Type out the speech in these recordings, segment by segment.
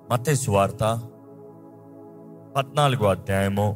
మత్తయి సువార్త పద్నాలుగో అధ్యాయము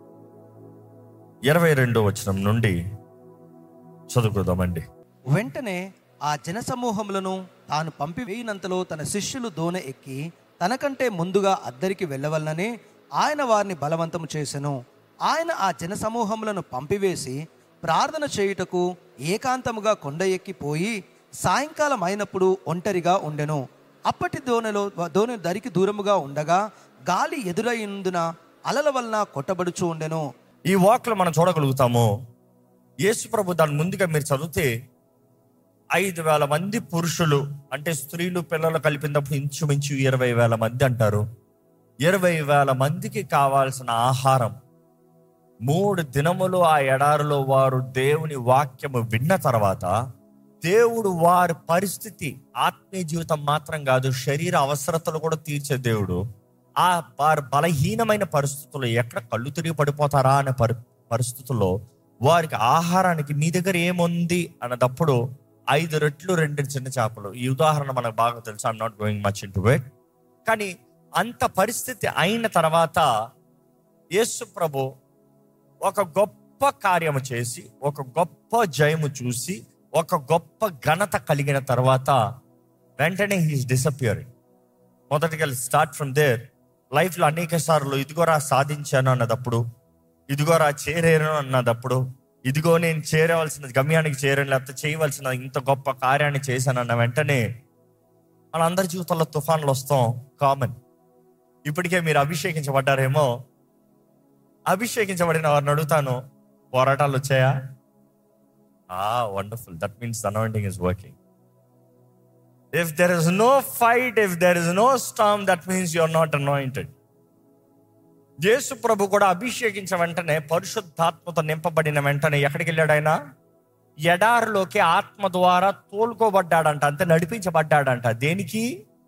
ఇరవై రెండో వచనం నుండి చదువుకుందామండి వెంటనే ఆ జనసమూహములను తాను పంపివేయినంతలో తన శిష్యులు దోణె ఎక్కి తనకంటే ముందుగా అద్దరికి వెళ్ళవలనని ఆయన వారిని బలవంతము చేసెను ఆయన ఆ జనసమూహములను పంపివేసి ప్రార్థన చేయుటకు ఏకాంతముగా కొండ ఎక్కిపోయి సాయంకాలం అయినప్పుడు ఒంటరిగా ఉండెను అప్పటి దోణిలో దోణి దరికి దూరముగా ఉండగా గాలి ఎదురైనందున అలల వలన కొట్టబడుచు ఉండెను ఈ వాక్లో మనం చూడగలుగుతాము యేసు ప్రభు దాని ముందుగా మీరు చదివితే ఐదు వేల మంది పురుషులు అంటే స్త్రీలు పిల్లలు కలిపినప్పుడు ఇంచుమించు ఇరవై వేల మంది అంటారు ఇరవై వేల మందికి కావాల్సిన ఆహారం మూడు దినములు ఆ ఎడారిలో వారు దేవుని వాక్యము విన్న తర్వాత దేవుడు వారి పరిస్థితి ఆత్మీయ జీవితం మాత్రం కాదు శరీర అవసరతలు కూడా తీర్చే దేవుడు ఆ వారి బలహీనమైన పరిస్థితుల్లో ఎక్కడ కళ్ళు తిరిగి పడిపోతారా అనే పరి పరిస్థితుల్లో వారికి ఆహారానికి మీ దగ్గర ఏముంది అన్నదప్పుడు ఐదు రెట్లు రెండు చిన్న చేపలు ఈ ఉదాహరణ మనకు బాగా తెలుసు I'm not going much into it కానీ అంత పరిస్థితి అయిన తర్వాత యేసు ప్రభు ఒక గొప్ప కార్యము చేసి ఒక గొప్ప జయము చూసి ఒక గొప్ప ఘనత కలిగిన తర్వాత వెంటనే హీస్ డిసపియరింగ్ మొదటిగా స్టార్ట్ ఫ్రమ్ దేర్ లైఫ్లో అనేక సార్లు ఇదిగోరా సాధించాను అన్నదప్పుడు ఇదిగోరా చేరాను అన్నదప్పుడు ఇదిగో నేను చేరవలసిన గమ్యానికి చేరాను లేకపోతే చేయవలసిన ఇంత గొప్ప కార్యాన్ని చేశాను అన్న వెంటనే మనందరి జీవితంలో తుఫాన్లు వస్తాం కామన్ ఇప్పటికే మీరు అభిషేకించబడ్డారేమో అభిషేకించబడిన వారిని అడుగుతాను పోరాటాలు వచ్చాయా ఆ wonderful that means anointing is working if there is no fight if there is no storm that means you are not anointed Yesu ప్రభు కూడా అభిషేకించిన వెంటనే పరిశుద్ధాత్మతో నింపబడిన వెంటనే ఎక్కడికి వెళ్ళాడు ఆయన ఎడారిలోకి ఆత్మ ద్వారా తోలుకోబడ్డాడంట అంతే నడిపించబడ్డాడంట దేనికి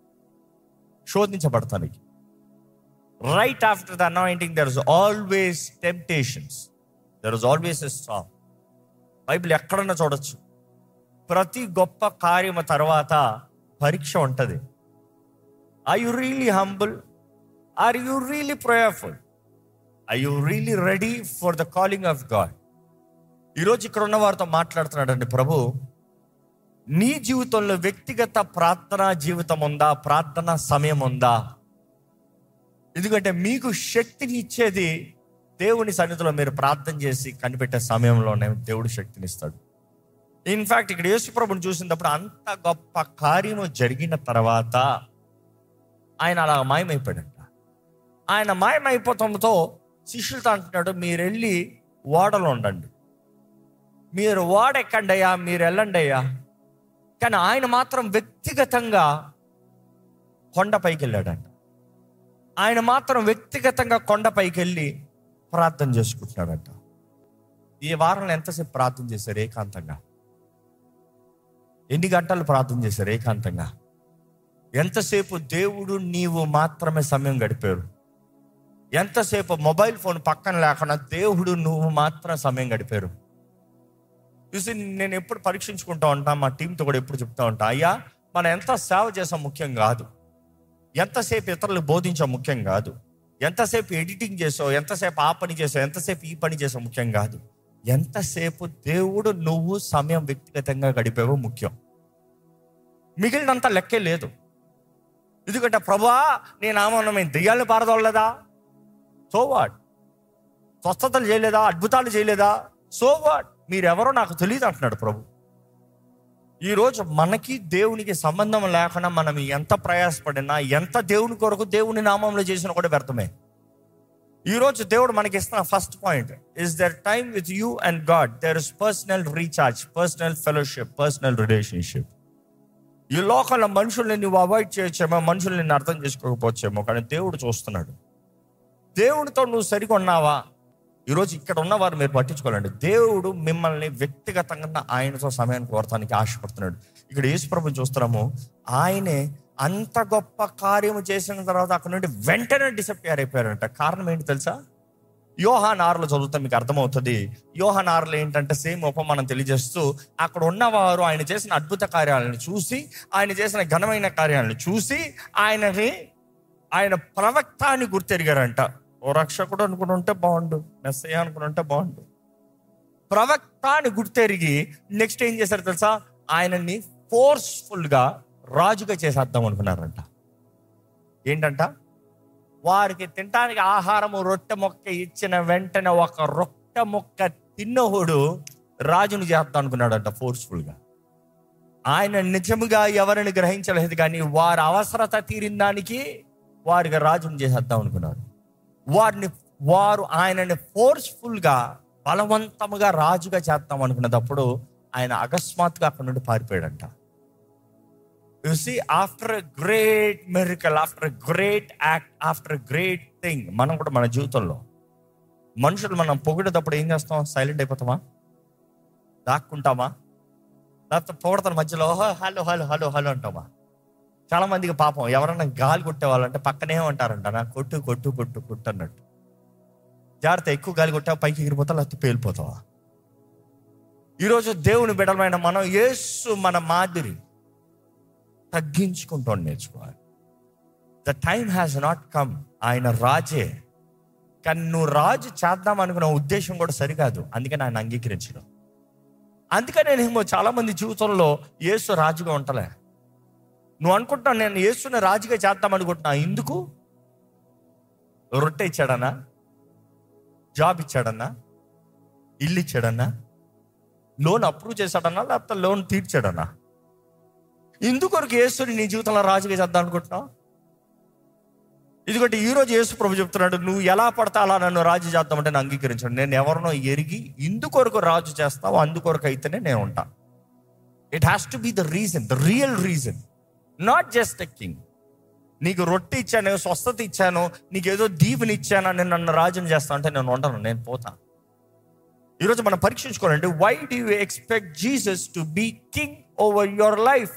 శోధించబడతానికి right after the anointing there is always temptations there is always a strong Bible ఎక్కడన్నా చూడొచ్చు ప్రతి గొప్ప కార్యము తర్వాత పరీక్ష ఉంటుంది are you really humble are you really prayerful are you really ready for the calling of God ఈరోజు ఇక్కడ ఉన్న వారితో మాట్లాడుతున్నాడండి ప్రభు నీ జీవితంలో వ్యక్తిగత ప్రార్థనా జీవితం ఉందా ప్రార్థనా సమయం ఉందా ఎందుకంటే మీకు శక్తిని ఇచ్చేది దేవుని సన్నిధిలో మీరు ప్రార్థన చేసి కనిపెట్టే సమయంలోనే దేవుడు శక్తిని ఇస్తాడు ఇన్ఫాక్ట్ ఇక్కడ యేసుప్రభుని చూసినప్పుడు అంత గొప్ప కార్యము జరిగిన తర్వాత ఆయన అలా మాయమైపోయాడంట ఆయన మాయమైపోవడంతో శిష్యులతో అంటున్నాడు మీరు వెళ్ళి ఓడలో ఉండండి మీరు ఓడ ఎక్కండి అయ్యా మీరు వెళ్ళండి అయ్యా కానీ ఆయన మాత్రం వ్యక్తిగతంగా కొండపైకి వెళ్ళాడంట ఆయన మాత్రం వ్యక్తిగతంగా కొండపైకి వెళ్ళి ప్రార్థన చేసుకుంటున్నాడంట ఈ వారంలో ఎంతసేపు ప్రార్థన చేశారు ఏకాంతంగా ఎన్ని గంటలు ప్రార్థన చేశారు ఏకాంతంగా ఎంతసేపు దేవుడు నీవు మాత్రమే సమయం గడిపారు ఎంతసేపు మొబైల్ ఫోన్ పక్కన లేకుండా దేవుడు నువ్వు మాత్రం సమయం గడిపారు చూసి నేను ఎప్పుడు పరీక్షించుకుంటా ఉంటా మా టీంతో కూడా ఎప్పుడు చెప్తా ఉంటా అయ్యా మనం ఎంత సేవ చేసాం ముఖ్యం కాదు ఎంతసేపు ఇతరులకు బోధించాం ముఖ్యం కాదు ఎంతసేపు ఎడిటింగ్ చేసావు ఎంతసేపు ఆ పని చేసావు ఎంతసేపు ఈ పని చేసావు ముఖ్యం కాదు ఎంతసేపు దేవుడు నువ్వు సమయం వ్యక్తిగతంగా గడిపేవో ముఖ్యం మిగిలినంత లెక్కే లేదు ఎందుకంటే ప్రభా నేను ఆమోనమైన దెయ్యాలను పారదోలేదా సో వాట్ స్వస్థతలు చేయలేదా అద్భుతాలు చేయలేదా సో వాట్ మీరెవరో నాకు తెలియదు అంటున్నాడు ప్రభు ఈరోజు మనకి దేవునికి సంబంధం లేకుండా మనం ఎంత ప్రయాసపడినా ఎంత దేవుని కొరకు దేవుని నామంలో చేసినా కూడా వ్యర్థమే ఈరోజు దేవుడు మనకి ఇస్తున్న first point is their time with you and God there is personal recharge personal fellowship personal relationship ఈ లోకంలో మనుషుల్ని నువ్వు అవాయిడ్ చేయొచ్చేమో మనుషుల్ని నిన్ను అర్థం చేసుకోకపోవచ్చేమో కానీ దేవుడు చూస్తున్నాడు దేవుడితో నువ్వు సరిగా ఉన్నావా ఈరోజు ఇక్కడ ఉన్నవారు మీరు పట్టించుకోవాలండి దేవుడు మిమ్మల్ని వ్యక్తిగతంగా ఆయనతో సమయాన్ని కోరటానికి ఆశపడుతున్నాడు ఇక్కడ యేసుప్రభు చూస్తున్నాము ఆయనే అంత గొప్ప కార్యము చేసిన తర్వాత అక్కడ నుండి వెంటనే డిసప్పియర్ అయిపోయారంట కారణం ఏంటి తెలుసా యోహాన్ ఆరులో చదివితే మీకు అర్థమవుతుంది యోహాన్ ఆరులో ఏంటంటే సేమ్ ఉపమానం తెలియజేస్తూ అక్కడ ఉన్నవారు ఆయన చేసిన అద్భుత కార్యాలను చూసి ఆయన చేసిన ఘనమైన కార్యాలను చూసి ఆయనని ఆయన ప్రవక్త అని గుర్తెరిగారంట ఓ రక్షకుడు అనుకుని ఉంటే బాగుండు మెస్సయ్య అనుకుని ఉంటే బాగుండు ప్రవక్త అని గుర్తెరిగి నెక్స్ట్ ఏం చేశారు తెలుసా ఆయనని ఫోర్స్ఫుల్ గా రాజుగా చేసేద్దాం అనుకున్నారంట ఏంటంట వారికి తినడానికి ఆహారము రొట్టె మొక్క ఇచ్చిన వెంటనే ఒక రొట్టె మొక్క తిన్నోడు రాజును చేద్దాం అనుకున్నాడంట ఫోర్స్ఫుల్ గా ఆయన నిజముగా ఎవరిని గ్రహించలేదు కానీ వారి అవసరత తీరిన దానికి వారికి రాజును చేసేద్దాం అనుకున్నారు వారిని వారు ఆయనని ఫోర్స్ఫుల్ గా బలవంతముగా రాజుగా చేద్దాం అనుకున్నప్పుడు ఆయన అకస్మాత్తుగా అక్కడి నుండి పారిపోయాడంట you see after a great miracle after a great act after a great thing మనం కూడా మన జీవితంలో మనుషులు మనం పొగిడేటప్పుడు ఏం చేస్తాం సైలెంట్ అయిపోతామా దాక్కుంటామా లేకపోతే పొగడతాను మధ్యలో "ఓహో, హలో హలో హలో హలో అంటామా చాలా మందికి పాపం ఎవరన్నా గాలి కొట్టేవాళ్ళంటే పక్కనే ఉంటారంట నా కొట్టు కొట్టు కొట్టు కొట్టు అన్నట్టు జాగ్రత్త ఎక్కువ గాలి కొట్టావు పైకి ఎగిరిపోతావు లేకపోతే పేలిపోతావా ఈరోజు దేవుని బిడలమైన మనం యేసు మన మాదిరి తగ్గించుకుంటాం నేర్చుకోవాలి the time has not come ఆయన రాజే కానీ నువ్వు రాజు చేద్దాం అనుకున్న ఉద్దేశం కూడా సరికాదు అందుకని ఆయన అంగీకరించడం అందుకనే నేను చాలా మంది జీవితంలో యేసు రాజుగా ఉంటలే నువ్వు అనుకుంటున్నావు నేను యేసుని రాజుగా చేద్దాం అనుకుంటున్నా ఎందుకు రొట్టె ఇచ్చాడన్నా జాబ్ ఇచ్చాడన్నా ఇల్లు ఇచ్చాడన్నా లోన్ అప్రూవ్ చేశాడన్నా లేకపోతే లోన్ తీర్చాడన్నా ఇందుకొరకు యేసుని నీ జీవితంలో రాజుగా చేద్దాం అనుకుంటున్నావు ఇదిగోటి ఈ రోజు యేసు ప్రభు చెప్తున్నాడు నువ్వు ఎలా పడతా అలా నన్ను రాజు చేద్దామంటే నేను అంగీకరించాను నేను ఎవరినో ఎరిగి ఇందుకొరకు రాజు చేస్తావు అందుకొరకు అయితేనే నేను ఉంటా it has to be the reason the real reason not just a king నీకు రొట్టె ఇచ్చాను స్వస్థత ఇచ్చాను నీకు ఏదో దీవెని ఇచ్చాను నేను నన్ను రాజుని చేస్తా అంటే నేను ఉండను నేను పోతా ఈరోజు మనం పరీక్షించుకోవాలంటే why do you expect Jesus to be king over your life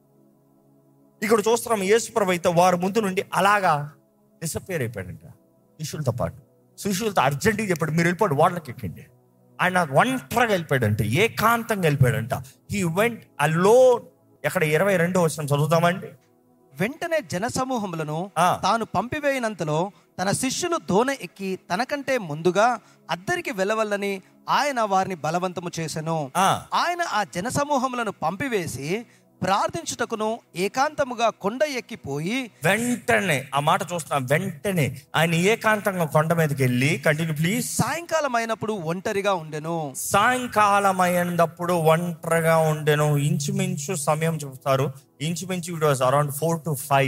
ఇక్కడ చూస్తున్నాం యేసుప్రభు అయితే వారి ముందు నుండి అలాగా డిసప్పేర్ అయిపోయాడంట శిష్యులతో పాటు శిష్యులతో అర్జెంటుగా చెప్పాడు మీరు వెళ్ళిపోండి వాళ్ళకి ఎక్కండి ఆయన ఒంటరిగా వెళ్ళిపోయాడంట ఏకాంతంగా వెళ్ళిపోయాడంట హీ వెంట్ అలో ఎక్కడ ఇరవై రెండో వచ్చిన చదువుతామండి వెంటనే జనసమూహములను ఆ. తాను పంపివేయనంతలో తన శిష్యులు దోణ ఎక్కి తనకంటే ముందుగా అద్దరికి వెళ్ళవల్లని ఆయన వారిని బలవంతము చేసెను ఆ, ఆయన ఆ జనసమూహములను పంపివేసి ప్రార్థించుటకును ఏకాంతముగా కొండ ఎక్కిపోయి వెంటనే ఆ మాట చూస్తున్నాం వెంటనే ఆయన ఏకాంతంగా కొండ మీదకి వెళ్ళి కంటిన్యూ ప్లీజ్ సాయంకాలం అయినప్పుడు ఒంటరిగా ఉండెను సాయంకాలం అయినప్పుడు ఒంటరిగా ఉండెను ఇంచుమించు సమయం చూస్తారు ఇంచుమించు it was around four to five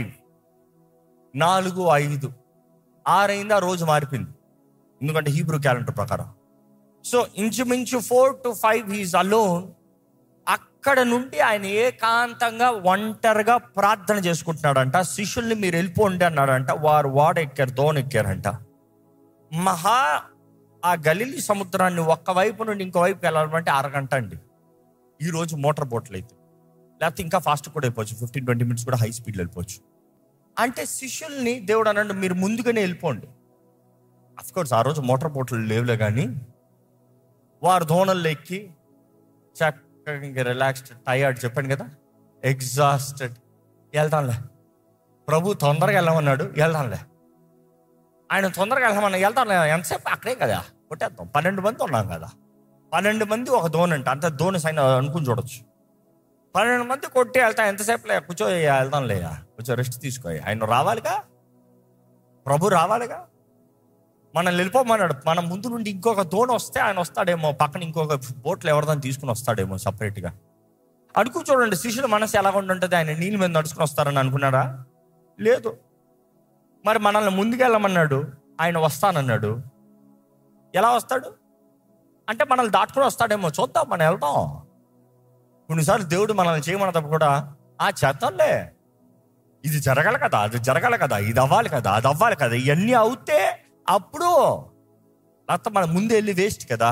నాలుగు ఐదు ఆరైంది ఆ రోజు మారిపోయింది ఎందుకంటే హీబ్రూ క్యాలెండర్ ప్రకారం సో ఇంచుమించు four to five he's alone అక్కడ నుండి ఆయన ఏకాంతంగా ఒంటరిగా ప్రార్థన చేసుకుంటున్నాడంట శిష్యుల్ని మీరు వెళ్ళిపోండి అన్నాడంట వారు వాడ ఎక్కారు దోణ ఎక్కారంట మహా ఆ గలిలి సముద్రాన్ని ఒక్క వైపు నుండి ఇంకో వైపు వెళ్ళాలంటే అరగంట అండి ఈ రోజు మోటార్ బోట్లు అయితే లేకపోతే ఇంకా ఫాస్ట్ కూడా వెళ్ళిపోవచ్చు ఫిఫ్టీన్ ట్వంటీ మినిట్స్ కూడా హై స్పీడ్లో వెళ్ళిపోవచ్చు అంటే శిష్యుల్ని దేవుడు అన్నాడు మీరు ముందుగానే వెళ్ళిపోండి అఫ్ కోర్స్ ఆ రోజు మోటార్ బోట్లు లేవులే కానీ వారు దోణల్లో ఎక్కి చక్కగా ఇంకా రిలాక్స్డ్ టైర్డ్ చెప్పాను కదా ఎగ్జాస్టెడ్ వెళ్తాంలే ప్రభు తొందరగా వెళ్ళమన్నాడు వెళ్దాంలే ఆయన తొందరగా వెళ్ళమన్నా వెళ్తాంలే ఎంతసేపు అక్కడే కదా కొట్టేద్దాం పన్నెండు మంది ఉన్నాం కదా పన్నెండు మంది ఒక దోణి అంట అంత దోణి సైన్ అనుకుని చూడొచ్చు పన్నెండు మంది కొట్టి వెళ్తాం ఎంతసేపులే కూర్చో వెళ్తాంలే కొంచెం రెస్ట్ తీసుకో ఆయన రావాలిగా ప్రభు రావాలిగా మనం వెళ్ళిపోమన్నాడు మన ముందు నుండి ఇంకొక దోణ వస్తే ఆయన వస్తాడేమో పక్కన ఇంకొక బోట్లు ఎవరిదాన్ని తీసుకుని వస్తాడేమో సపరేట్గా అనుకు చూడండి శిష్యుల మనసు ఎలా ఉంటుంటుంది ఆయన నీళ్ళ మీద నడుచుకుని వస్తారని అనుకున్నారా లేదు మరి మనల్ని ముందుకెళ్ళమన్నాడు ఆయన వస్తానన్నాడు ఎలా వస్తాడు అంటే మనల్ని దాటుకుని వస్తాడేమో చూద్దాం మనం వెళ్తాం కొన్నిసార్లు దేవుడు మనల్ని చేయమన్నప్పుడు కూడా ఆ చేద్దాంలే ఇది జరగాలి కదా అది జరగాలి కదా ఇది అవ్వాలి కదా అది అవ్వాలి కదా ఇవన్నీ అవుతే అప్పుడు లేకపోతే మన ముందు వెళ్ళి వేస్ట్ కదా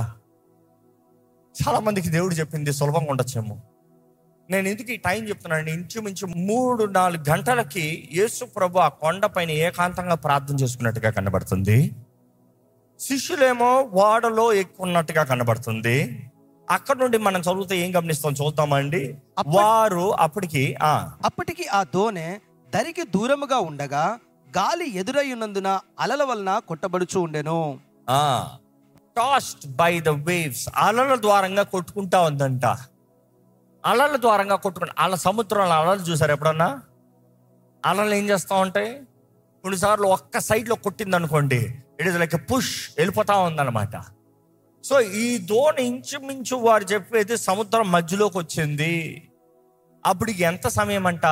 చాలా మందికి దేవుడు చెప్పింది సులభంగా ఉండొచ్చేమో నేను ఎందుకు ఈ టైం చెప్తున్నాను ఇంచుమించు మూడు నాలుగు గంటలకి యేసు ప్రభు ఆ కొండపైన ఏకాంతంగా ప్రార్థన చేసుకున్నట్టుగా కనబడుతుంది శిష్యులేమో వాడలో ఎక్కున్నట్టుగా కనబడుతుంది అక్కడ నుండి మనం చదివితే ఏం గమనిస్తాం చూద్దామండి వారు అప్పటికి ఆ అప్పటికి ఆ దోణె దరికి దూరముగా ఉండగా గాలి ఎదురయ్యున్నందున అలల వలన కొట్టబడుచు ఉండెను టాస్ట్ బై ద వేవ్స్ అలల ద్వారంగా కొట్టుకుంటా ఉందంట అలల ద్వారంగా కొట్టుకుంటా అలా సముద్రంలో అలలు చూసారు ఎప్పుడన్నా అలలు ఏం చేస్తూ ఉంటాయి కొన్నిసార్లు ఒక్క సైడ్లో కొట్టింది అనుకోండి ఇట్ ఇస్ లైక్ పుష్ వెళ్ళిపోతా ఉందన్నమాట సో ఈ దోణి ఇంచుమించు వారు చెప్పేది సముద్రం మధ్యలోకి వచ్చింది అప్పుడు ఎంత సమయం అంట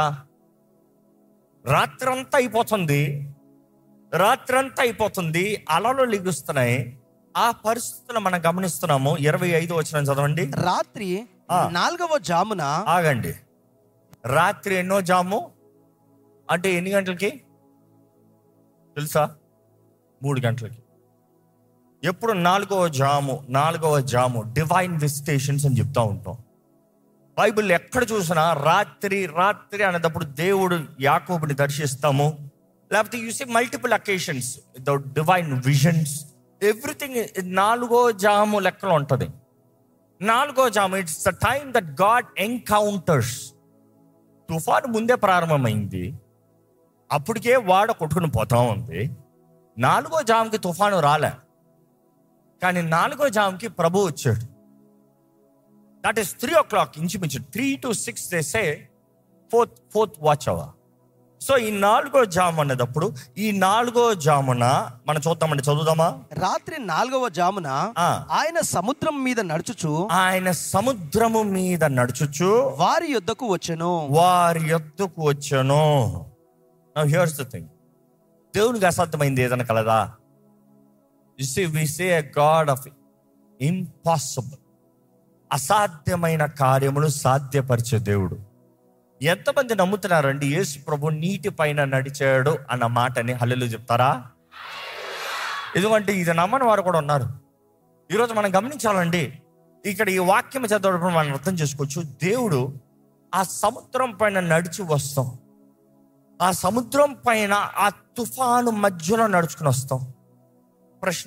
రాత్రంతా అయిపోతుంది రాత్రంతా అయిపోతుంది అలలు లిగుస్తున్నాయి ఆ పరిస్థితులు మనం గమనిస్తున్నాము ఇరవై ఐదు వచ్చిన చదవండి రాత్రి ఆ. నాలుగవ జామున ఆగండి రాత్రి ఎన్నో జాము అంటే ఎన్ని గంటలకి తెలుసా మూడు గంటలకి ఎప్పుడు నాలుగవ జాము నాలుగవ జాము డివైన్ విజిటేషన్స్ అని చెప్తా ఉంటాం బైబిల్ ఎక్కడ చూసినా రాత్రి రాత్రి అనేటప్పుడు దేవుడు యాకోబుని దర్శిస్తాము లేకపోతే you see multiple occasions the divine visions everything నాలుగో జాము లెక్కలో ఉంటుంది నాలుగో జాము it's the time that God encounters తుఫాను ముందే ప్రారంభమైంది అప్పటికే వాడ కొట్టుకుని పోతా ఉంది నాలుగో జాముకి తుఫాను రాలే కానీ నాలుగో జాముకి ప్రభు వచ్చాడు that is three o'clock ఇంచుమించు త్రీ టు సిక్స్ చేసే fourth fourth watch hour so ఈ నాలుగో జాము అనేటప్పుడు ఈ నాలుగో జామున మనం చూద్దామండి చదువుదామా రాత్రి నాలుగవ జామున ఆ. ఆయన సముద్రం మీద నడుచుచు ఆయన సముద్రము మీద నడుచుచు వారి యొద్దకు వచ్చెను వారి యొద్దకు వచ్చాను హియర్స్ ద థింగ్ దేవునికి అసాధ్యమైంది ఏదైనా కలదా we say a God of impossible అసాధ్యమైన కార్యములు సాధ్యపరిచే దేవుడు ఎంతమంది నమ్ముతున్నారండి యేసు ప్రభు నీటి పైన నడిచాడు అన్న మాటని హల్లెలు చెప్తారా ఎందుకంటే ఇది నమ్మని వారు కూడా ఉన్నారు ఈరోజు మనం గమనించాలండి ఇక్కడ ఈ వాక్యం చదవడం మనం అర్థం చేసుకోవచ్చు దేవుడు ఆ సముద్రం పైన నడిచి వస్తాం ఆ సముద్రం పైన ఆ తుఫాను మధ్యలో నడుచుకుని వస్తాం ప్రశ్న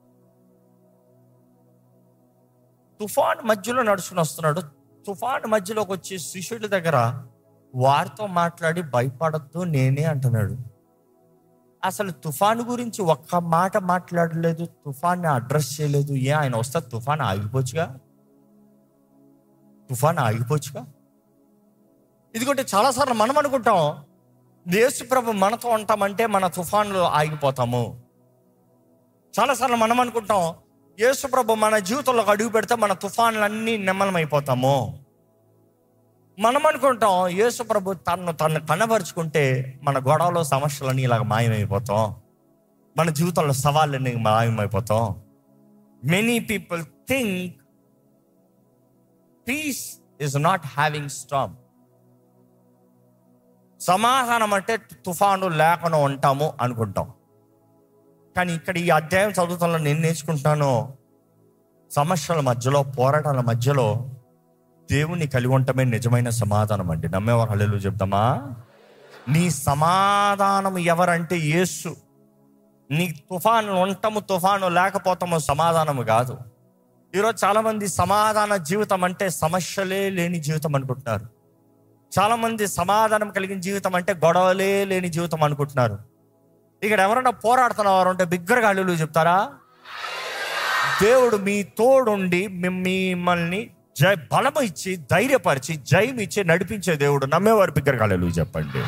తుఫాను మధ్యలో నడుచుకుని వస్తున్నాడు తుఫాను మధ్యలోకి వచ్చి శిష్యుడి దగ్గర వారితో మాట్లాడి భయపడద్దు నేనే అంటున్నాడు అసలు తుఫాను గురించి ఒక్క మాట మాట్లాడలేదు తుఫాన్ని అడ్రస్ చేయలేదు ఏ ఆయన వస్తే తుఫాన్ ఆగిపోవచ్చుగా తుఫాన్ ఆగిపోవచ్చుగా ఇదిగోంటే చాలాసార్లు మనం అనుకుంటాం యేసు ప్రభు మనతో ఉంటామంటే మన తుఫాన్లు ఆగిపోతాము చాలాసార్లు మనం అనుకుంటాం యేసు ప్రభు మన జీవితంలోకి అడుగు పెడితే మన తుఫాన్లన్నీ నిమ్మలమైపోతాము మనం అనుకుంటాం యేసు ప్రభు తను తను కనబరుచుకుంటే మన గొడవలో సమస్యలన్నీ ఇలాగ మాయమైపోతాం మన జీవితంలో సవాళ్ళన్నీ మాయమైపోతాం many people think peace is not having storm సమాధానం అంటే తుఫాను లేకుండా ఉంటాము అనుకుంటాం కానీ ఇక్కడ ఈ అధ్యాయం చదువుతంలో నేను నేర్చుకుంటున్నాను సమస్యల మధ్యలో పోరాటాల మధ్యలో దేవుని కలిగి ఉండటమే నిజమైన సమాధానం అండి నమ్మేవారు హల్లెలూయా చెప్దామా నీ సమాధానం ఎవరంటే యేసు నీ తుఫాను ఉండటము తుఫాను లేకపోతాము సమాధానము కాదు ఈరోజు చాలామంది సమాధాన జీవితం అంటే సమస్యలే లేని జీవితం అనుకుంటున్నారు చాలామంది సమాధానం కలిగిన జీవితం అంటే గొడవలే లేని జీవితం అనుకుంటున్నారు ఇక్కడ ఎవరైనా పోరాడుతున్నవారు ఉంటే బిగ్గరగా హల్లెలూయా చెప్తారా దేవుడు మీ తోడుండి మిమ్- మిమ్మల్ని జై బలము ఇచ్చి ధైర్యపరిచి జయం ఇచ్చి నడిపించే దేవుడు నమ్మేవారు బిగ్గరగా హల్లెలూయా చెప్పండి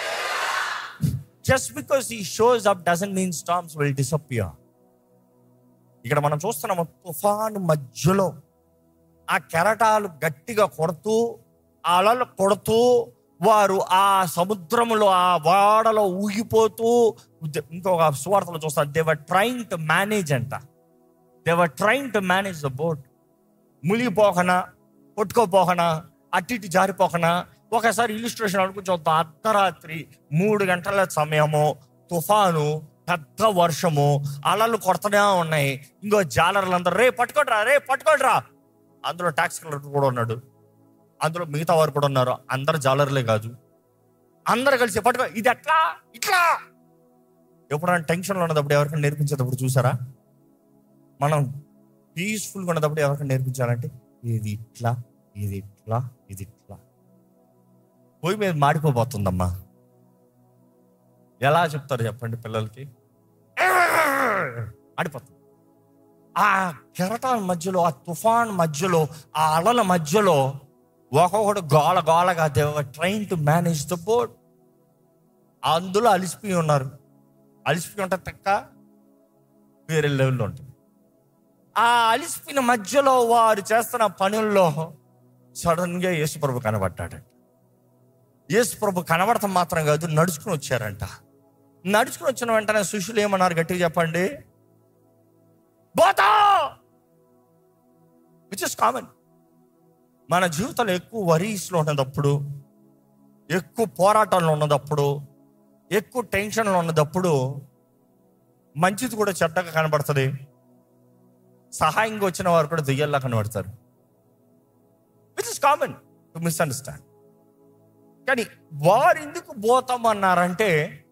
just because he shows up doesn't mean storms will disappear ఇక్కడ మనం చూస్తున్నాము తుఫాను మధ్యలో ఆ కెరటాలు గట్టిగా కొడుతూ ఆ అలలు కొడుతూ వారు ఆ సముద్రములో ఆ వాడలో ఊగిపోతూ ఇంకొక సువార్తలో చూస్తారు దేవర్ ట్రైంగ్ టు మేనేజ్ అంట they were trying to manage the boat మునిగిపోకనా కొట్టుకోపోకనా అటు ఇటు జారిపోకనా ఒకసారి ఇల్లుస్ట్రేషన్ అనుకుని చూద్దాం అర్ధరాత్రి మూడు గంటల సమయము తుఫాను పెద్ద వర్షము అలలు కొడుతూనే ఉన్నాయి ఇంకో జాలర్లు అందరూ రే పట్టుకోడ్రా రే పట్టుకోడ్రా అందులో ట్యాక్స్ కలెక్టర్ కూడా ఉన్నాడు అందులో మిగతా వారు కూడా ఉన్నారు అందరు జాలర్లే కాదు అందరు కలిసి పట్టుకో ఇది ఎట్లా ఇట్లా ఎప్పుడైనా టెన్షన్లో ఉన్నప్పుడు ఎవరికైనా నేర్పించేటప్పుడు చూసారా మనం పీస్ఫుల్గా ఉన్నప్పుడు ఎవరికైనా నేర్పించాలంటే ఇది ఇట్లా ఇది ఇట్లా ఇది ఇట్లా పొయ్యి మీద మాడిపోబోతుందమ్మా ఎలా చెప్తారు చెప్పండి పిల్లలకి ఆడిపోతుంది ఆ కెరటాల మధ్యలో ఆ తుఫాన్ మధ్యలో ఆ అలల మధ్యలో ఒక్కొక్కడు గోల గోలగా they were trying to manage the boat అందులో అలిసిపోయి ఉన్నారు అలిసిపోయి ఉంటే తక్క వేరే లెవెల్లో ఉంటుంది ఆ అలిసిపోయిన మధ్యలో వారు చేస్తున్న పనుల్లో సడన్గా యేసుప్రభు కనబడ్డాడంట యేసుప్రభు కనబడటం మాత్రం కాదు నడుచుకుని వచ్చారంట నడుచుకుని వచ్చిన వెంటనే శిష్యులు ఏమన్నారు గట్టిగా చెప్పండి బోతా విచ్ ఇస్ కామన్ మన జీవితంలో ఎక్కువ వరీస్లో ఉన్నదప్పుడు ఎక్కువ పోరాటాల్లో ఉన్నదప్పుడు ఎక్కువ టెన్షన్లో ఉన్నదప్పుడు మంచిది కూడా చెడ్డగా కనబడుతుంది సహాయంగా వచ్చిన వారు కూడా దెయ్యాల్లా కనబడతారు which is common to misunderstand కానీ వారు ఎందుకు పోతామన్నారంటే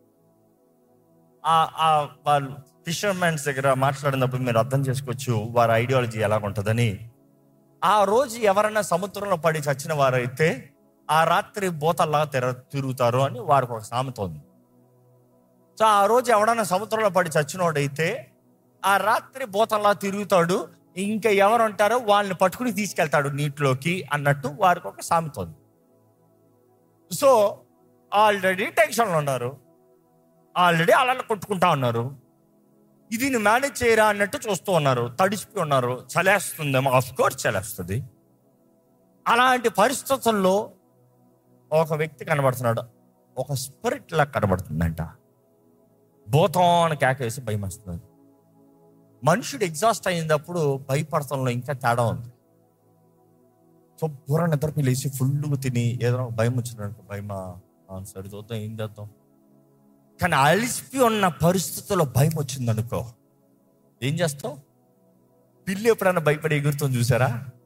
ఆ- ఆ వాళ్ళు ఫిషర్మెన్స్ దగ్గర మాట్లాడినప్పుడు మీరు అర్థం చేసుకోవచ్చు వారి ఐడియాలజీ ఎలా ఉంటుందని ఆ రోజు ఎవరైనా సముద్రంలో పడి చచ్చిన వారైతే ఆ రాత్రి బోతల్లా తెర తిరుగుతారు అని వారికి ఒక సామెత ఉంది సో ఆ రోజు ఎవడన్నా సముద్రంలో పడి చచ్చినోడైతే ఆ రాత్రి బోతల్లా తిరుగుతాడు ఇంకా ఎవరు ఉంటారో వాళ్ళని పట్టుకుని తీసుకెళ్తాడు నీటిలోకి అన్నట్టు వారికి ఒక సామెత ఉంది సో ఆల్రెడీ టెన్షన్లో ఉన్నారు ఆల్రెడీ అలా కొట్టుకుంటా ఉన్నారు ఇది మేనేజ్ చేయరా అన్నట్టు చూస్తూ ఉన్నారు తడిసిపోయి ఉన్నారు చలేస్తుందేమో ఆఫ్ కోర్స్ చలేస్తుంది అలాంటి పరిస్థితుల్లో ఒక వ్యక్తి కనబడుతున్నాడు ఒక స్పిరిట్ లా కనబడుతుందంట భూతం అని కేకేసి భయం వస్తుంది మనుషుడు ఎగ్జాస్ట్ అయినప్పుడు భయపడతంలో ఇంకా తేడా ఉంది సో బుర్ర నిద్రపి లేచి ఫుల్గా తిని ఏదో ఒక భయం వచ్చినట్టు భయమా ఆ, సరే చూద్దాం ఏం చేద్దాం కానీ అలిసిపి ఉన్న పరిస్థితుల్లో భయం వచ్చింది అనుకో ఏం చేస్తావు పిల్లి ఎప్పుడైనా భయపడి ఎగురుతుంది చూసారా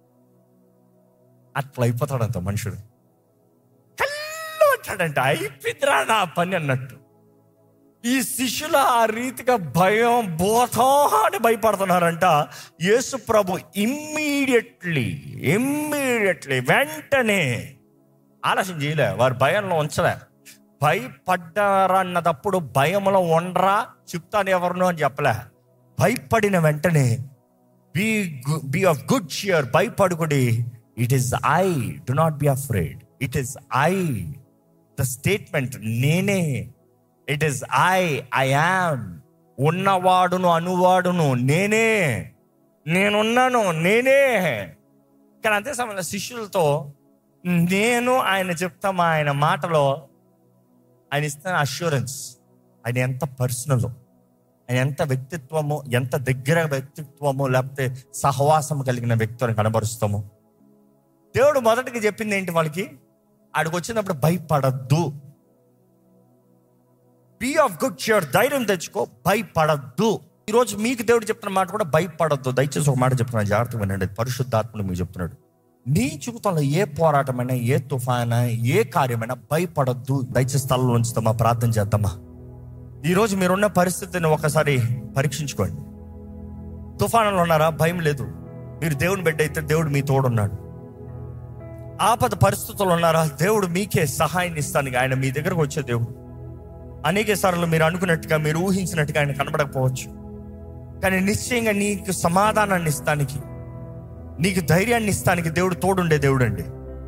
అట్లా అయిపోతాడంత మనుషుడు కళ్ళు అంటాడంట అయిపోయిందిరా నా పని అన్నట్టు ఈ శిష్యులు ఆ రీతిగా భయం బోధం అని భయపడుతున్నారంట యేసు ప్రభు ఇమ్మీడియట్లీ ఇమ్మీడియట్లీ వెంటనే ఆలస్యం చేయలే వారు భయంలో ఉంచలే భయపడ్డారన్నదప్పుడు భయంలో ఉండరా చెప్తాను ఎవరినో అని చెప్పలే భయపడిన వెంటనే be be of good cheer భయపడుకుడి it is I do not be afraid it is I the statement నేనే it is I I am ఉన్నవాడును అనువాడును నేనే నేనున్నాను నేనే కానీ అంతే సమయంలో శిష్యులతో నేను ఆయన చెప్తాం ఆయన మాటలో ఆయన ఇస్తున్న అష్యూరెన్స్ ఆయన ఎంత పర్సనల్ ఆయన ఎంత వ్యక్తిత్వము ఎంత దగ్గర వ్యక్తిత్వము లేకపోతే సహవాసం కలిగిన వ్యక్తులను కనబరుస్తాము దేవుడు మొదటికి చెప్పింది ఏంటి వాళ్ళకి ఆడికి వచ్చినప్పుడు భయపడద్దు బీ ఆఫ్ గుడ్ షియర్ ధైర్యం తెచ్చుకో భయపడద్దు ఈరోజు మీకు దేవుడు చెప్తున్న మాట కూడా భయపడద్దు దయచేసి ఒక మాట చెప్తున్నాను జాగ్రత్త వినండి పరిశుద్ధాత్ముడు మీకు చెప్తున్నాడు నీ జీవితంలో ఏ పోరాటమైనా ఏ తుఫానా ఏ కార్యమైనా భయపడద్దు దయచేసి తలలో ఉంచుతామా ప్రార్థన చేద్దామా ఈరోజు మీరున్న పరిస్థితిని ఒకసారి పరీక్షించుకోండి తుఫానులో ఉన్నారా భయం లేదు మీరు దేవుని బిడ్డ అయితే దేవుడు మీ తోడున్నాడు ఆపద పరిస్థితులు ఉన్నారా దేవుడు మీకే సహాయాన్ని ఇస్తానికి ఆయన మీ దగ్గరకు వచ్చే దేవుడు అనేక సార్లు మీరు అనుకున్నట్టుగా మీరు ఊహించినట్టుగా ఆయన కనబడకపోవచ్చు కానీ నిశ్చయంగా నీకు సమాధానాన్ని ఇస్తానికి నీకు ధైర్యాన్ని ఇస్తానికి దేవుడు తోడుండే దేవుడు అండి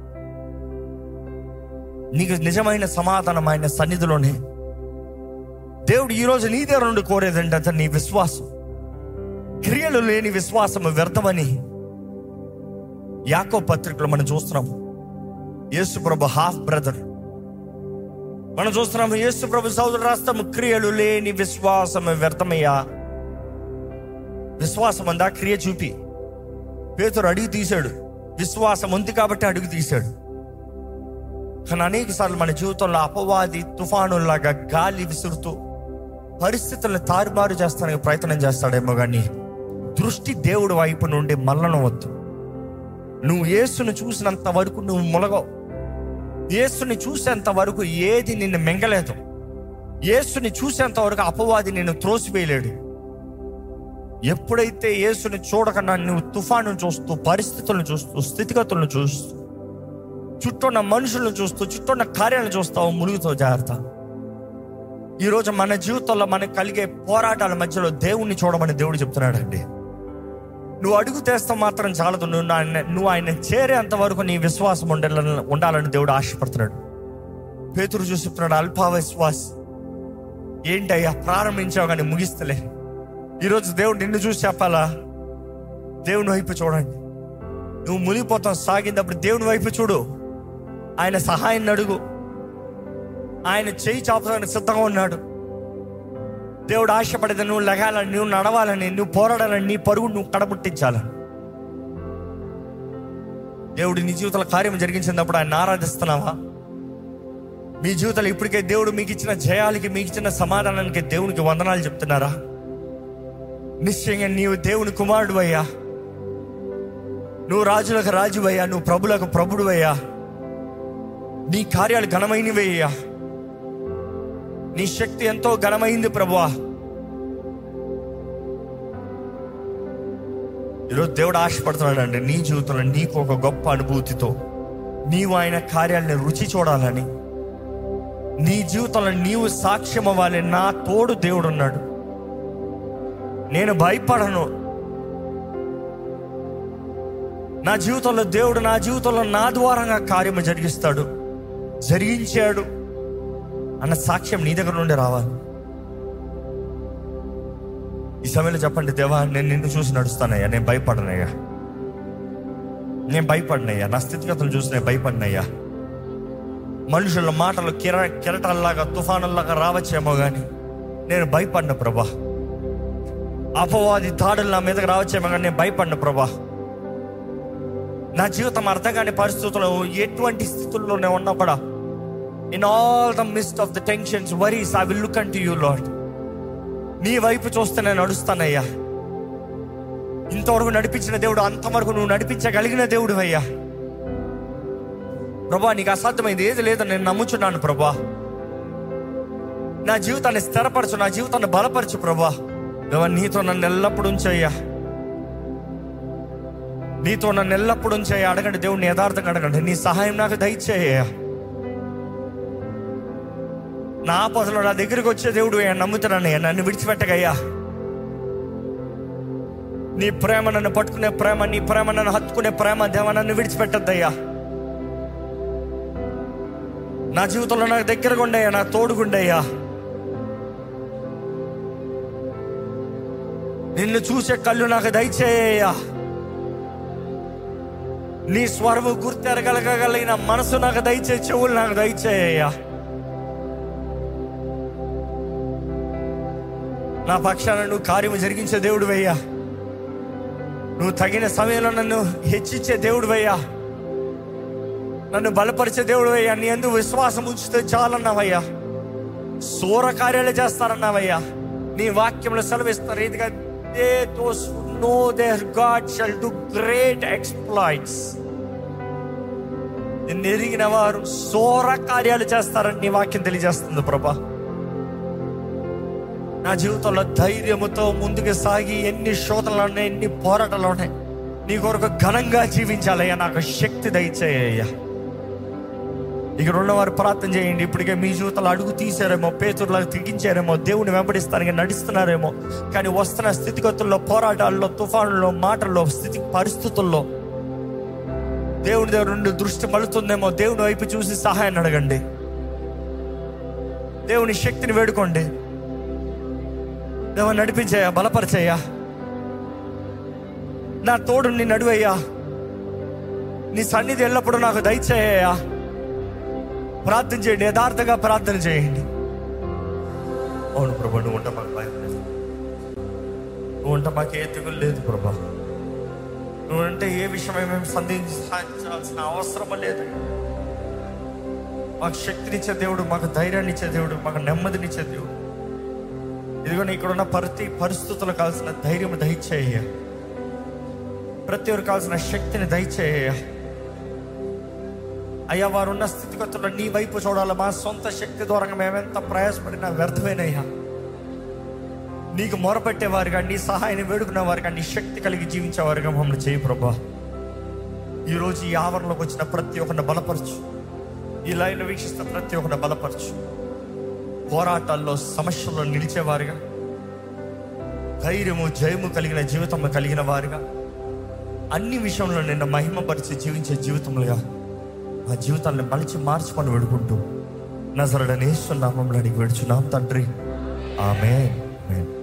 నీకు నిజమైన సమాధానం ఆయన సన్నిధిలోనే దేవుడు ఈరోజు నీ దగ్గర నుండి కోరేది ఏంటంటే నీ విశ్వాసం క్రియలు లేని విశ్వాసం వ్యర్థమని యాకో పత్రికలో మనం చూస్తున్నాం యేసు ప్రభు హాఫ్ బ్రదర్ మనం చూస్తున్నాం యేసు ప్రభు సోదరు రాస్తాము క్రియలు లేని విశ్వాసం వ్యర్థమయ్యా విశ్వాసం అందా క్రియ చూపి పేతురు అడుగు తీశాడు విశ్వాసం ఉంది కాబట్టి అడుగు తీశాడు కానీ అనేక సార్లు మన జీవితంలో అపవాది తుఫానులాగా గాలి విసురుతూ పరిస్థితులను తారుమారు చేస్తానికి ప్రయత్నం చేస్తాడేమో కానీ దృష్టి దేవుడి వైపు నుండి మల్లనవద్దు నువ్వు యేసును చూసినంత వరకు నువ్వు ములగవు యేసుని చూసేంత వరకు ఏది నిన్ను మెంగలేదు యేసుని చూసేంత వరకు అపవాది నిన్ను త్రోసివేయలేడు ఎప్పుడైతే యేసుని చూడకుండా నువ్వు తుఫాను చూస్తూ పరిస్థితులను చూస్తూ స్థితిగతులను చూస్తూ చుట్టూన్న మనుషులను చూస్తూ చుట్టూన్న కార్యాలను చూస్తావు ములుగుతావు జాగ్రత్త ఈరోజు మన జీవితంలో మనకు కలిగే పోరాటాల మధ్యలో దేవుణ్ణి చూడమని దేవుడు చెప్తున్నాడండి నువ్వు అడుగు తెస్తే మాత్రం చాలదు నువ్వు ఆయన నువ్వు ఆయన చేరేంత వరకు నీ విశ్వాసం ఉండాలని ఉండాలని దేవుడు ఆశపడుతున్నాడు పేతురు చూసి చెప్తున్నాడు అల్ప విశ్వాస్ ఏంటయ్యా ప్రారంభించావు కానీ ముగిస్తలే ఈరోజు దేవుడు నిన్ను చూసి చెప్పాలా దేవుని వైపు చూడండి నువ్వు మునిగిపోతావు సాగినప్పుడు దేవుని వైపు చూడు ఆయన సహాయాన్ని అడుగు ఆయన చేయి చాపడానికి సిద్ధంగా ఉన్నాడు దేవుడు ఆశపడేది నువ్వు లెగాలని నువ్వు నడవాలని నువ్వు పోరాడాలని నీ పరుగు నువ్వు కడబుట్టించాలని దేవుడు నీ జీవితంలో కార్యం జరిగించినప్పుడు ఆయన ఆరాధిస్తున్నావా మీ జీవితంలో ఇప్పటికే దేవుడు మీకు ఇచ్చిన జయాలకి మీకు ఇచ్చిన సమాధానానికి దేవునికి వందనాలు చెప్తున్నారా నిశ్చయంగా నీవు దేవుని కుమారుడు అయ్యా నువ్వు రాజులకు రాజు అయ్యా నువ్వు ప్రభులకు ప్రభుడు అయ్యా నీ కార్యాలు ఘనమైనవి అయ్యా నీ శక్తి ఎంతో ఘనమైంది ప్రభువా ఈరోజు దేవుడు ఆశపడుతున్నాడండి నీ జీవితంలో నీకు ఒక గొప్ప అనుభూతితో నీవు ఆయన కార్యాలని రుచి చూడాలని నీ జీవితంలో నీవు సాక్ష్యం అవ్వాలి నా తోడు దేవుడు ఉన్నాడు నేను భయపడను నా జీవితంలో దేవుడు నా జీవితంలో నా ద్వారంగా కార్యము జరిగిస్తాడు జరిగించాడు అన్న సాక్ష్యం నీ దగ్గర నుండి రావాలి ఈ సమయంలో చెప్పండి దేవా నేను నిన్ను చూసి నడుస్తానయ్యా నేను భయపడనయ్యా నేను భయపడినయ్యా నా స్థితిగతులు చూసి నేను భయపడినయ్యా మనుషుల మాటలు కిర కిరటాల్లాగా తుఫానుల్లాగా రావచ్చేమో కానీ నేను భయపడిన ప్రభా అపవాది దాడులు నా మీదకి రావచ్చేమో కానీ నేను భయపడిన ప్రభా నా జీవితం అర్థం కాని పరిస్థితుల్లో ఎటువంటి స్థితుల్లో నేను ఉన్నా కూడా in all the midst of the tensions worries I will look unto you Lord నీ వైపు చూస్తే నేను నడుస్తానయ్యా ఇంతవరకు నడిపించిన దేవుడు అంతవరకు నువ్వు నడిపించగలిగిన దేవుడు అయ్యా ప్రభా నీకు అసాధ్యమైంది ఏది లేదని నేను నమ్ముచున్నాను ప్రభా నా జీవితాన్ని స్థిరపరచు నా జీవితాన్ని బలపరచు ప్రభా దేవా నీతో నన్ను ఎల్లప్పుడూ ఉంచయ్యా నీతో నన్ను ఎల్లప్పుడూ ఉంచయ్యా అడగండి దేవుడిని యథార్థంగా అడగండి నీ సహాయం నాకు దయచేయ్యా నా ఆపదలో నా దగ్గరికి వచ్చే దేవుడు అయ్యా నమ్ముతున్నానయ్యా నన్ను విడిచిపెట్టగయ్యా నీ ప్రేమ నన్ను పట్టుకునే ప్రేమ నీ ప్రేమ నన్ను హత్తుకునే ప్రేమ దేవ నన్ను విడిచిపెట్టద్దయ్యా నా జీవితంలో నాకు దగ్గరగా ఉండయ్యా నా తోడుగుండయ్యా నిన్ను చూసే కళ్ళు నాకు దయచేయ్యా నీ స్వరము గుర్తెరగలగలిగిన మనసు నాకు దయచే చెవులు నాకు దయచేయ్యా నా పక్షాన నువ్వు కార్యము జరిగించే దేవుడు అయ్యా నువ్వు తగిన సమయంలో నన్ను హెచ్చించే దేవుడు అయ్యా నన్ను బలపరిచే దేవుడు అయ్యా నీ ఎందుకు విశ్వాసం ఉంచితే చాలన్నావయ్యా సూర కార్యాలు చేస్తారన్నావయ్యా నీ వాక్యంలో సెలవిస్తారు రీతిగా they those know their God shall do great exploits నిన్ను ఎరిగిన వారు సోర కార్యాలు చేస్తారని నీ వాక్యం తెలియజేస్తుంది ప్రభా నా జీవితంలో ధైర్యముతో ముందుకు సాగి ఎన్ని శోధనలు ఉన్నాయి ఎన్ని పోరాటాలు ఉన్నాయి నీ కొరకు ఘనంగా జీవించాలయ్యా నాకు శక్తి దయచేయ్యా ఇక్కడ ఉన్నవారు ప్రార్థన చేయండి ఇప్పటికే మీ జీవితంలో అడుగు తీసారేమో పేతుర్లకు తిగించారేమో దేవుని వెంబడిస్తానికి నడుస్తున్నారేమో కానీ వస్తున్న స్థితిగతుల్లో పోరాటాల్లో తుఫానుల్లో మాటల్లో స్థితి పరిస్థితుల్లో దేవుని దగ్గర నుండి దృష్టి మలుతుందేమో దేవుని వైపు చూసి సహాయాన్ని అడగండి దేవుని శక్తిని వేడుకోండి దేవ నడిపించాయా బలపరిచాయా నా తోడు నీ నడువయ్యా నీ సన్నిధి ఎల్లప్పుడూ నాకు దయచేయ్యా ప్రార్థన చేయండి యథార్థంగా ప్రార్థన చేయండి అవును ప్రభా నువ్వు ఉంట మాకు భయం లేదు నువ్వు ఉంట మాకు ఏ తెగులు లేదు ప్రభా నువ్వు అంటే ఏ విషయమై మేము సందేహించాల్సిన అవసరం లేదు మాకు శక్తినిచ్చే దేవుడు మాకు ధైర్యాన్ని ఇచ్చే దేవుడు మాకు నెమ్మదినిచ్చే దేవుడు ఇదిగోని ఇక్కడ ఉన్న ప్రతి పరిస్థితులు కావాల్సిన ధైర్యం దయచేయ ప్రతి ఒక్కరు కావాల్సిన శక్తిని దయచేయ అయ్యా వారు ఉన్న స్థితిగతుల్లో నీ వైపు చూడాలి మా సొంత శక్తి ద్వారా మేమెంత ప్రయాసపడినా వ్యర్థమేనయ్యా నీకు మొరపెట్టేవారుగా నీ సహాయాన్ని వేడుకునేవారుగా నీ శక్తి కలిగి జీవించేవారుగా మమ్మల్ని చేయి ప్రభా ఈరోజు ఈ ఆవరణలోకి వచ్చిన ప్రతి ఒక్కరిని బలపరచు ఈ లైన్ వీక్షిస్తున్న ప్రతి ఒక్కరిని బలపరచు పోరాటాల్లో సమస్యల్లో నిలిచేవారుగా ధైర్యము జయము కలిగిన జీవితం కలిగిన వారుగా అన్ని విషయంలో నిన్న మహిమపరిచి జీవించే జీవితములుగా ఆ జీవితాన్ని మలిచి మార్చుకొని వేడుకుంటూ నజరడనేస్తున్నామంలో అడిగి వేడుచున్నాం తండ్రి ఆమె ఆమెన్